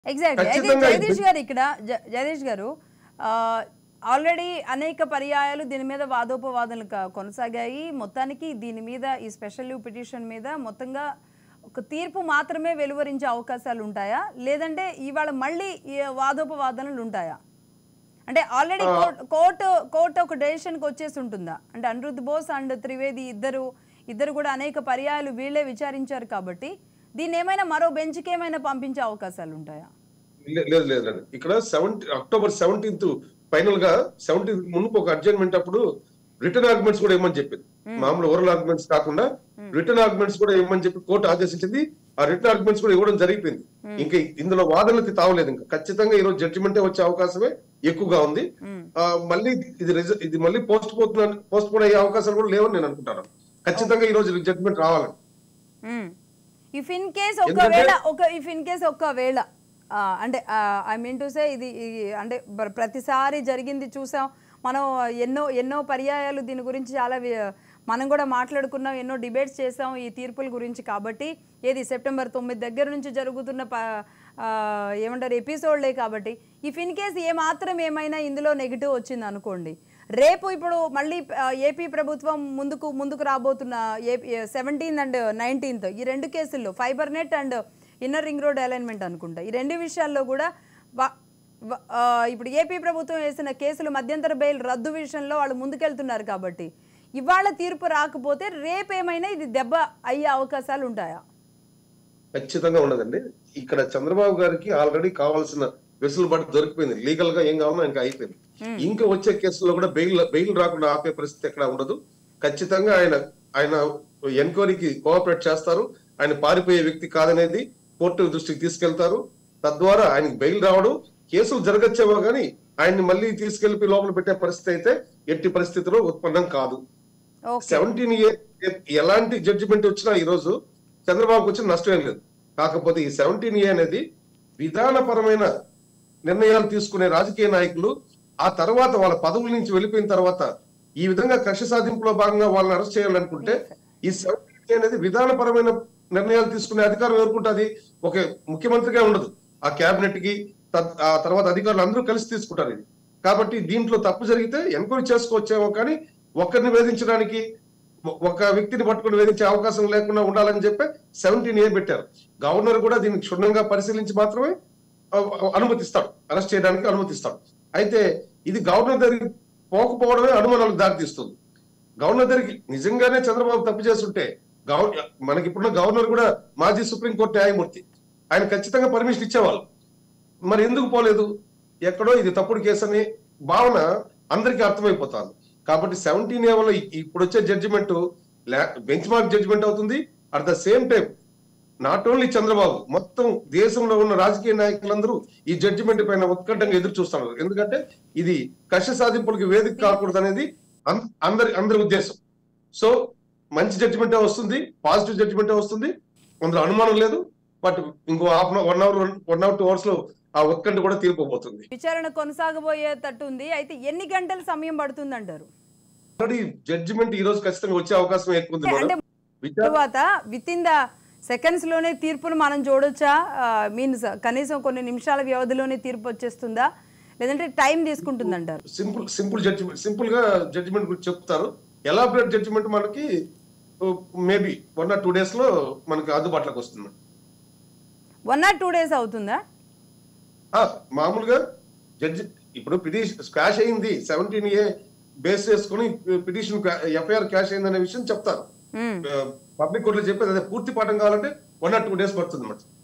Exactly అయితే ఖచ్చితంగా జగదీష్ గారు ఇక్కడ జ- జగదీష్ గారు ఆల్రెడీ అనేక పర్యాయాలు దీని మీద వాదోపవాదనలు క- కొనసాగాయి మొత్తానికి దీని మీద ఈ స్పెషల్ లీవ్ పిటిషన్ మీద మొత్తంగా ఒక తీర్పు మాత్రమే వెలువరించే అవకాశాలు ఉంటాయా లేదంటే ఇవాళ మళ్ళీ ఈ వాదోపవాదనలు ఉంటాయా అంటే ఆల్రెడీ కోర్టు కోర్టు ఒక డెసిషన్కి వచ్చేసి ఉంటుందా అంటే అనిరుద్ బోస్ అండ్ త్రివేది ఇద్దరు ఇద్దరు కూడా అనేక పర్యాయాలు వీళ్ళే విచారించారు కాబట్టి దీన్ని ఏమైనా మరో బెంచ్కి ఏమైనా పంపించే అవకాశాలు ఉంటాయా లే- లేదు లేదు లేదు ఇక్కడ సెవెంటీ అక్టోబర్ సెవెంటీన్త్ ఫైనల్ గా సెవెంటీన్త్ మునుపు ఒక అడ్జైన్మెంట్ అప్పుడు రిటర్న్ ఆర్గ్యుమెంట్స్ కూడా ఇవ్వమని చెప్పింది మామూలు ఓరల్ ఆర్గ్యుమెంట్స్ కాకుండా రిటర్న్ ఆర్గ్యుమెంట్స్ కూడా ఇవ్వమని చెప్పి కోర్టు ఆదేశించింది ఆ రిటర్న్ ఆర్గ్యుమెంట్స్ కూడా ఇవ్వడం జరిగిపోయింది ఇంకా ఇందులో వాదనలకి తావలేదు ఇంకా ఖచ్చితంగా ఈ రోజు జడ్జిమెంటే వచ్చే అవకాశమే ఎక్కువగా ఉంది ఆ, మళ్ళీ ఇది రిజ- ఇది మళ్ళీ పోస్ట్ పోన్ పోస్ట్ పోన్ అయ్యే అవకాశాలు కూడా లేవని నేను అనుకుంటాను ఖచ్చితంగా ఈ రోజు జడ్జిమెంట్ రావాలని ఇఫ్ ఇన్ కేస్ ఒకవేళ ఒక ఇఫ్ ఇన్ కేస్ ఒకవేళ ఆ, అంటే ఐ మీన్ టు సే ఇది ఈ- అంటే ప్ర- ప్రతిసారి జరిగింది చూసాం మనం ఎన్నో ఎన్నో పర్యాయాలు దీని గురించి చాలా వి- మనం కూడా మాట్లాడుకున్నాం ఎన్నో డిబేట్స్ చేసాం ఈ తీర్పుల గురించి కాబట్టి ఏది సెప్టెంబర్ తొమ్మిది దగ్గర నుంచి జరుగుతున్న ప ఆ, ఏమంటారు ఎపిసోడ్లే కాబట్టి ఇఫ్ ఇన్ కేస్ ఏ మాత్రం ఏమైనా ఇందులో నెగిటివ్ వచ్చింది అనుకోండి రేపు ఇప్పుడు మళ్ళీ ఆ, ఏపీ ప్రభుత్వం ముందుకు ముందుకు రాబోతున్న సెవెంటీన్త్ అండ్ నైన్టీన్త్ ఈ రెండు కేసుల్లో fibre net and inner ring road alignment అనుకుంటా ఈ రెండు విషయాల్లో కూడా వా- వ- ఆ, ఇప్పుడు ఏపీ ప్రభుత్వం వేసిన కేసులు మధ్యంతర బెయిల్ రద్దు విషయంలో వాళ్ళు ముందుకెళ్తున్నారు కాబట్టి ఇవాళ తీర్పు రాకపోతే రేపేమైనా ఇది దెబ్బ అయ్యే అవకాశాలు ఉంటాయా ఖచ్చితంగా ఉండదండి ఇక్కడ చంద్రబాబు గారికి ఆల్రెడీ కావాల్సిన వెసులుబాటు దొరికిపోయింది లీగల్ గా ఏం కావాలో ఇంకా అయిపోయింది ఇంకా వచ్చే కేసుల్లో కూడా బెయిల్ బెయిల్ రాకుండా ఆపే పరిస్థితి ఎక్కడ ఉండదు ఖచ్చితంగా ఆయన ఆయన ఎంక్వైరీకి కోఆపరేట్ చేస్తారు ఆయన పారిపోయే వ్యక్తి కాదనేది కోర్టు దృష్టికి తీసుకెళ్తారు తద్వారా ఆయనకి బెయిల్ రావడం కేసులు జరగచ్చేమో కానీ ఆయన్ని మళ్ళీ తీసుకెళ్లి లోపల పెట్టే పరిస్థితి అయితే ఎట్టి పరిస్థితిలో ఉత్పన్నం కాదు ఓకే సెవెంటీన్ ఇయర్ ఎలాంటి జడ్జిమెంట్ వచ్చినా ఈ రోజు చంద్రబాబుకు వచ్చిన నష్టం ఏం లేదు కాకపోతే ఈ సెవెంటీన్ ఏ అనేది విధానపరమైన నిర్ణయాలు తీసుకునే రాజకీయ నాయకులు ఆ తర్వాత వాళ్ళ పదవుల నుంచి వెళ్ళిపోయిన తర్వాత ఈ విధంగా కక్ష సాధింపులో భాగంగా వాళ్ళని అరెస్ట్ చేయాలనుకుంటే ఈ సెవెంటీన్ అనేది విధానపరమైన నిర్ణయాలు తీసుకునే అధికారం ఎవరుకుంటుంది ఒక ముఖ్యమంత్రిగా ఉండదు ఆ కేబినెట్ కి తద్- ఆ తర్వాత అధికారులు అందరూ కలిసి తీసుకుంటారు ఇది కాబట్టి దీంట్లో తప్పు జరిగితే ఎంక్వైరీ చేసుకోవచ్చేమో కానీ ఒక్కరిని వేధించడానికి ఒ- ఒక వ్యక్తిని పట్టుకుని వేధించే అవకాశం లేకుండా ఉండాలని చెప్పి సెవెంటీన్ ఏ పెట్టారు గవర్నర్ కూడా దీన్ని క్షుణ్ణంగా పరిశీలించి మాత్రమే ఆ, అనుమతిస్తాడు అరెస్ట్ చేయడానికి అనుమతిస్తాడు అయితే ఇది గవర్నర్ దగ్గరికి పోకపోవడమే అనుమానాలకు దారితీస్తుంది గవర్నర్ దగ్గరికి నిజంగానే చంద్రబాబు తప్పు చేస్తుంటే గవ- మనకి ఇప్పుడున్న గవర్నర్ కూడా మాజీ సుప్రీంకోర్టు న్యాయమూర్తి ఆయన ఖచ్చితంగా పర్మిషన్ ఇచ్చేవాళ్ళు మరి ఎందుకు పోలేదు ఎక్కడో ఇది తప్పుడు కేసు అని భావన అందరికీ అర్థమైపోతుంది కాబట్టి సెవెంటీన్ ఏ వల్ల ఇప్పుడు వచ్చే జడ్జిమెంట్ బెంచ్ మార్క్ జడ్జిమెంట్ అవుతుంది at the same time not only Chandrababu మొత్తం దేశంలో ఉన్న రాజకీయ నాయకులందరూ ఈ జడ్జిమెంట్ పైన ఉత్కంఠంగా ఎదురు చూస్తున్నారు ఎందుకంటే ఇది కష్ట సాధింపులకి వేదిక కాకూడదు అనేది అం- అందరి అందరి ఉద్దేశం సో మంచి జడ్జిమెంటే వస్తుంది పాజిటివ్ జడ్జిమెంటే వస్తుంది అందులో అనుమానం లేదు బట్ ఇంకో half one hour one hour two hours లో ఆ ఉత్కంఠ కూడా తీరిపోబోతుంది విచారణ కొనసాగబోయేటట్టు ఉంది అయితే ఎన్ని గంటల సమయం పడుతుంది అంటారు ఆల్రెడీ జడ్జిమెంట్ ఈ రోజు ఖచ్చితంగా వచ్చే అవకాశం ఎక్కువ ఉంది అంటే మేడం విచారణ తరువాత విత్ ఇన్ ద సెకండ్స్ లోనే తీర్పును మనం చూడొచ్చా మీన్స్ కనీసం కొన్ని నిమిషాల వ్యవధిలోనే తీర్పు వచ్చేస్తుందా లేదంటే టైం తీసుకుంటుందంటారు సింపుల్ సింపుల్ జడ్జిమెంట్ సింపుల్ గా జడ్జిమెంట్ గురించి చెప్తారు ఎలాబరేట్ జడ్జిమెంట్ మనకి maybe one or two days లో మనకి అందుబాటులోకి వస్తుంది వన్ ఆర్ టూ డేస్ అవుతుందా ఆ, మామూలుగా జడ్జి ఇప్పుడు పిటిషన్ క్యాష్ అయింది సెవెంటీన్ ఏ బేస్ చేసుకుని పిటిషన్ ఎఫ్ఐఆర్ క్యాష్ అయింది అనే విషయం చెప్తారు మ్మ్. పబ్లిక్ కోర్టులో చెప్పేది అదే పూర్తి పాఠం కావాలంటే వన్ ఆర్ టూ డేస్ పడుతుంది అన్నమాట